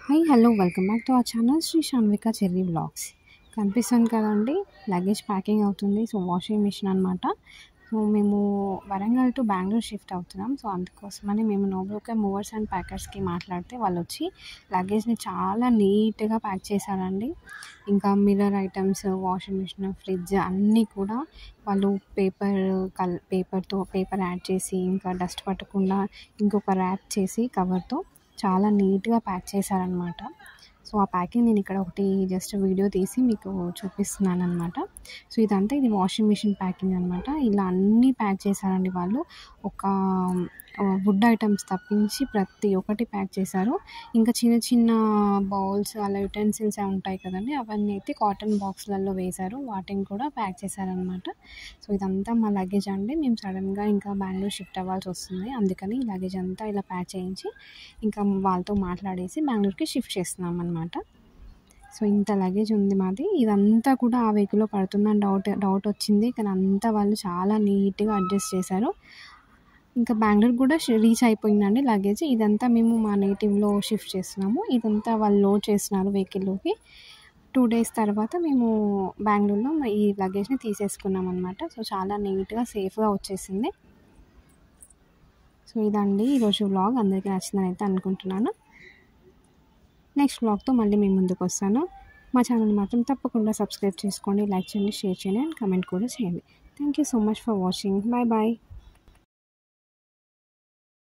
hi hello welcome back to our channel Sri Shanvika Cherry blogs కనిపిస్తుంది కదండి luggage packing అవుతుంది so washing machine అనమాట so మేము వరంగల్ టు బెంగళూరు షిఫ్ట్ అవుతున్నాం సో అందుకోసమని మేము నోబ్రోకే మూవర్స్ అండ్ ప్యాకర్స్కి మాట్లాడితే వాళ్ళు వచ్చి లగేజ్ని చాలా నీట్గా ప్యాక్ చేశారండి ఇంకా mirror items washing machine fridge అన్నీ కూడా వాళ్ళు పేపర్ కల్ పేపర్తో పేపర్ యాడ్ చేసి ఇంకా డస్ట్ పట్టకుండా ఇంకొక ర్యాప్ చేసి కవర్తో చాలా నీట్గా ప్యాక్ చేశారనమాట సో ఆ ప్యాకింగ్ నేను ఇక్కడ ఒకటి జస్ట్ వీడియో తీసి మీకు చూపిస్తున్నాను అనమాట సో ఇదంతా ఇది వాషింగ్ మిషన్ ప్యాకింగ్ అనమాట ఇలా అన్నీ ప్యాక్ చేశారండి వాళ్ళు ఒక వుడ్ ఐటమ్స్ తప్పించి ప్రతి ఒక్కటి ప్యాక్ చేశారు ఇంకా చిన్న చిన్న బౌల్స్ అలా యుటెన్సిల్స్ ఉంటాయి కదండి అవన్నీ అయితే కాటన్ బాక్స్లలో వేశారు వాటిని కూడా ప్యాక్ చేశారనమాట సో ఇదంతా మా లగేజ్ అండి మేము సడన్గా ఇంకా బెంగళూరు షిఫ్ట్ అవ్వాల్సి వస్తుంది అందుకని ఈ లగేజ్ అంతా ఇలా ప్యాక్ చేయించి ఇంకా వాళ్ళతో మాట్లాడేసి బెంగళూరుకి షిఫ్ట్ చేస్తున్నాం అనమాట సో ఇంత లగేజ్ ఉంది మాది ఇదంతా కూడా ఆ వెహికల్లో పడుతుందని డౌట్ డౌట్ వచ్చింది కానీ అంతా వాళ్ళు చాలా నీట్గా అడ్జస్ట్ చేశారు ఇంకా బెంగళూరు కూడా రీచ్ అయిపోయిందండి లగేజ్ ఇదంతా మేము మా నేటివ్లో షిఫ్ట్ చేస్తున్నాము ఇదంతా వాళ్ళు లోడ్ చేస్తున్నారు వెహికల్లోకి టూ డేస్ తర్వాత మేము బెంగళూరులో ఈ లగేజ్ని తీసేసుకున్నాం అనమాట సో చాలా నీట్గా సేఫ్గా వచ్చేసింది సో ఇదండి ఈరోజు వ్లాగ్ అందరికీ నచ్చిందని అయితే అనుకుంటున్నాను నెక్స్ట్ వ్లాగ్తో మళ్ళీ మీ ముందుకు వస్తాను మా ఛానల్ మాత్రం తప్పకుండా సబ్స్క్రైబ్ చేసుకోండి లైక్ చేయండి షేర్ చేయండి అండ్ కమెంట్ కూడా చేయండి thank you so much for watching bye bye